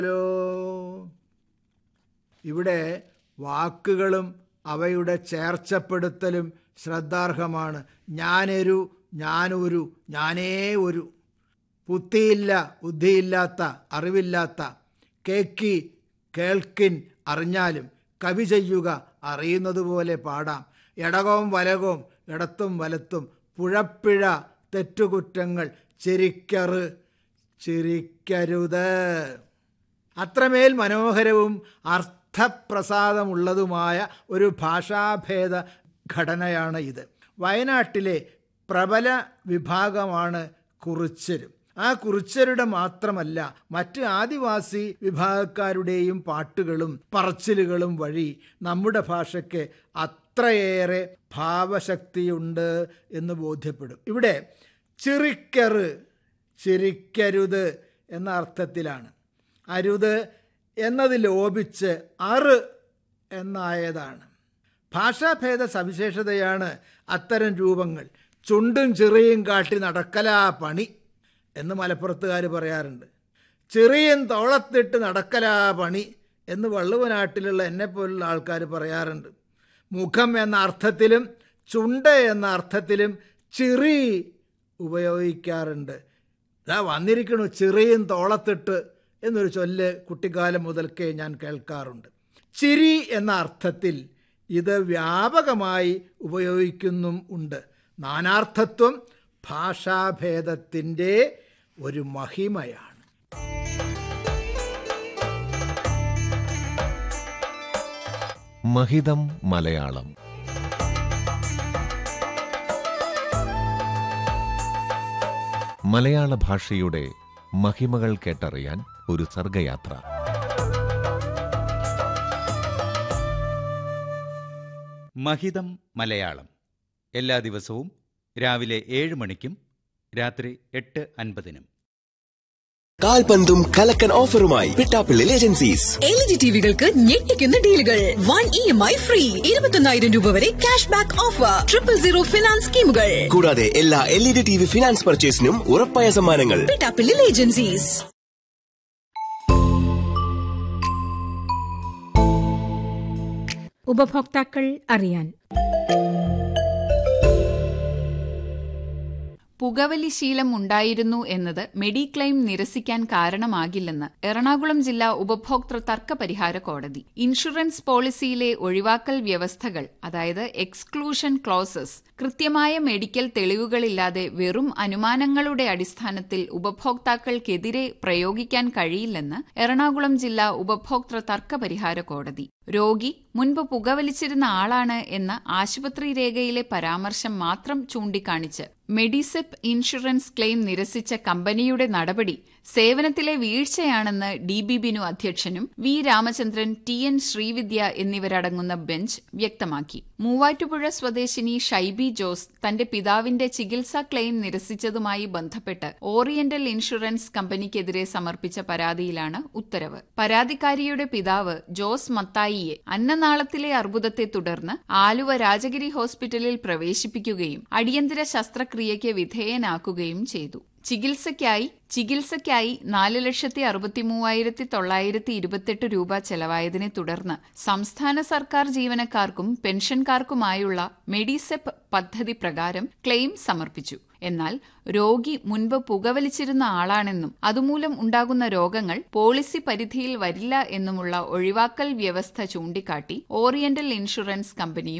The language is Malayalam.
ഇവിടെ വാക്കുകളും അവയുടെ ചേർച്ചപ്പെടുത്തലും ശ്രദ്ധാർഹമാണ് ഞാനൊരു ഞാനൊരു ഞാനേ ഒരു ബുദ്ധിയില്ല ബുദ്ധിയില്ലാത്ത അറിവില്ലാത്ത കേക്കി കേൾക്കിൻ അറിഞ്ഞാലും കവി ചെയ്യുക അറിയുന്നത് പോലെ പാടാം എടകവും വലകവും ഇടത്തും വലത്തും പുഴപ്പിഴ തെറ്റുകുറ്റങ്ങൾ ചിരിക്കറ് ചിരിക്കരുത് അത്രമേൽ മനോഹരവും അർത്ഥപ്രസാദമുള്ളതുമായ ഒരു ഭാഷാഭേദ ഘടനയാണ് ഇത് വയനാട്ടിലെ പ്രബല വിഭാഗമാണ് കുറിച്ചരും ആ കുറിച്ചരുടെ മാത്രമല്ല മറ്റ് ആദിവാസി വിഭാഗക്കാരുടെയും പാട്ടുകളും പറച്ചിലുകളും വഴി നമ്മുടെ ഭാഷയ്ക്ക് അത്രയേറെ ഭാവശക്തിയുണ്ട് എന്ന് ബോധ്യപ്പെടും ഇവിടെ ചിറിക്കറ് ചിരിക്കരുത് എന്ന അർത്ഥത്തിലാണ് അരുത് എന്നത് ലോപിച്ച് അറ് എന്നായതാണ് ഭാഷാഭേദ സവിശേഷതയാണ് അത്തരം രൂപങ്ങൾ ചുണ്ടും ചെറിയും കാട്ടി നടക്കലാ പണി എന്ന് മലപ്പുറത്തുകാർ പറയാറുണ്ട് ചെറിയും തോളത്തിട്ട് നടക്കലാ പണി എന്ന് വള്ളുവനാട്ടിലുള്ള എന്നെപ്പോലുള്ള ആൾക്കാർ പറയാറുണ്ട് മുഖം എന്ന അർത്ഥത്തിലും ചുണ്ട് എന്ന അർത്ഥത്തിലും ചിറി ഉപയോഗിക്കാറുണ്ട് ഇതാ വന്നിരിക്കണു ചെറിയും തോളത്തിട്ട് എന്നൊരു ചൊല്ല് കുട്ടിക്കാലം മുതൽക്കേ ഞാൻ കേൾക്കാറുണ്ട് ചിരി എന്ന അർത്ഥത്തിൽ ഇത് വ്യാപകമായി ഉപയോഗിക്കുന്നും ഉണ്ട് നാനാർത്ഥത്വം ഭാഷാഭേദത്തിൻ്റെ ഒരു മഹിമയാണ് മഹിതം മലയാളം മലയാള ഭാഷയുടെ മഹിമകൾ കേട്ടറിയാൻ ഒരു സർഗയാത്ര മഹിതം മലയാളം എല്ലാ ദിവസവും രാവിലെ ഏഴ് മണിക്കും രാത്രി എട്ട് അൻപതിനും കാൽപന്തും കലക്കൻ ഓഫറുമായി പിട്ടാപ്പിള്ളിൽ ഏജൻസീസ് എൽ ഇ ഡി ടിവികൾക്ക് ഞെട്ടിക്കുന്ന ഡീലുകൾ one E M I free ഇരുപത്തൊന്നായിരം രൂപ വരെ cash back offer triple zero finance സ്കീമുകൾ കൂടാതെ എല്ലാ L E D T V finance പർച്ചേസിനും ഉറപ്പായ സമ്മാനങ്ങൾ പിട്ടാപ്പിള്ളിൽ ഏജൻസീസ് ഉപഭോക്താക്കൾ അറിയാൻ പുകവലി ശീലം ഉണ്ടായിരുന്നു എന്നത് മെഡിക്ലെയിം നിരസിക്കാൻ കാരണമാകില്ലെന്ന് എറണാകുളം ജില്ലാ ഉപഭോക്തൃ തർക്ക പരിഹാര കോടതി ഇൻഷുറൻസ് പോളിസിയിലെ ഒഴിവാക്കൽ വ്യവസ്ഥകൾ അതായത് എക്സ്ക്ലൂഷൻ ക്ലോസസ് കൃത്യമായ മെഡിക്കൽ തെളിവുകളില്ലാതെ വെറും അനുമാനങ്ങളുടെ അടിസ്ഥാനത്തിൽ ഉപഭോക്താക്കൾക്കെതിരെ പ്രയോഗിക്കാൻ കഴിയില്ലെന്ന് എറണാകുളം ജില്ലാ ഉപഭോക്തൃ തർക്ക പരിഹാര കോടതി രോഗി മുൻപ് പുകവലിച്ചിരുന്ന ആളാണ് എന്ന ആശുപത്രി രേഖയിലെ പരാമർശം മാത്രം ചൂണ്ടിക്കാണിച്ച് മെഡിസെപ്പ് ഇൻഷുറൻസ് ക്ലെയിം നിരസിച്ച കമ്പനിയുടെ നടപടി സേവനത്തിലെ വീഴ്ചയാണെന്ന് ഡി ബി ബിനു അധ്യക്ഷനും V Ramachandran T N Sreevidya എന്നിവരടങ്ങുന്ന ബെഞ്ച് വ്യക്തമാക്കി മൂവാറ്റുപുഴ സ്വദേശിനി ഷൈബി ജോസ് തന്റെ പിതാവിന്റെ ചികിത്സാ ക്ലെയിം നിരസിച്ചതുമായി ബന്ധപ്പെട്ട് ഓറിയന്റൽ ഇൻഷുറൻസ് കമ്പനിക്കെതിരെ സമർപ്പിച്ച പരാതിയിലാണ് ഉത്തരവ് പരാതിക്കാരിയുടെ പിതാവ് ജോസ് മത്തായിയെ അന്നനാളത്തിലെ അർബുദത്തെ തുടർന്ന് ആലുവ രാജഗിരി ഹോസ്പിറ്റലിൽ പ്രവേശിപ്പിക്കുകയും അടിയന്തര ശസ്ത്രക്രിയയ്ക്ക് വിധേയനാക്കുകയും ചെയ്തു ചികിത്സയ്ക്കായി ചികിത്സയ്ക്കായി നാല് ലക്ഷത്തി അറുപത്തി മൂവായിരത്തി തൊള്ളായിരത്തി ഇരുപത്തെട്ട് രൂപ ചെലവായതിനെ തുടർന്ന് സംസ്ഥാന സർക്കാർ ജീവനക്കാർക്കും പെൻഷൻകാർക്കുമായുള്ള മെഡിസെപ്പ് പദ്ധതി പ്രകാരം ക്ലെയിം സമർപ്പിച്ചു എന്നാൽ രോഗി മുൻപ് പുകവലിച്ചിരുന്ന ആളാണെന്നും അതുമൂലം ഉണ്ടാകുന്ന രോഗങ്ങൾ പോളിസി പരിധിയിൽ വരില്ല എന്നുമുള്ള ഒഴിവാക്കൽ വ്യവസ്ഥ ചൂണ്ടിക്കാട്ടി ഓറിയന്റൽ ഇൻഷുറൻസ് കമ്പനിയും